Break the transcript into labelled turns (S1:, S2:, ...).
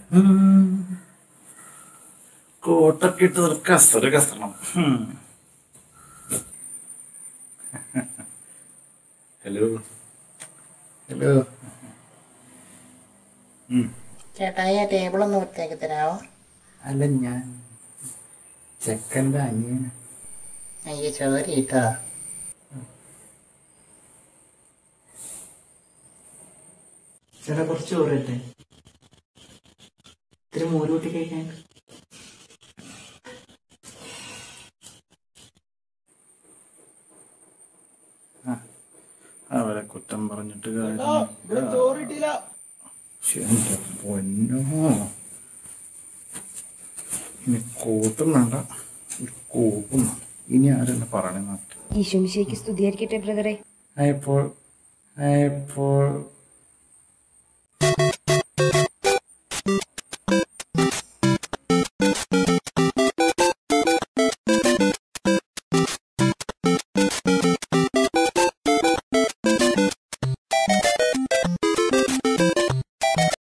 S1: കോട്ടൊക്കെ ഇട്ട് ഒരു കസറ് കസറണം ഉം. ഹലോ ഹലോ ഉം.
S2: ചേട്ടായി ആ ടേബിൾ ഒന്ന് വൃത്തിയാക്കി തരാമോ
S1: അല്ല ഞാൻ ചെക്കൻ്റെ അനിയൻ
S2: അയ്യോ ചോരി കേട്ടോ
S3: ചേട്ടാ കുറച്ച് ചോറിട്ടെ ഇത്തിരി മോര് കൂട്ടി കഴിക്കാൻ
S1: അവരെ കുറ്റം പറഞ്ഞിട്ട് കാര്യമില്ല. ശ്ശെ, എൻ്റെ പൊന്നോ ഇനി കൂട്ടും വേണ്ട ഒരു കൂപ്പും വേണ്ട. ഇനി ആരെന്നെ പറയണേ നോക്കി
S4: ഈശോമിശേക്ക് സ്തുതിയായിരിക്കട്ടെ ബ്രദറെ
S1: ഇപ്പോൾ ഇപ്പോൾ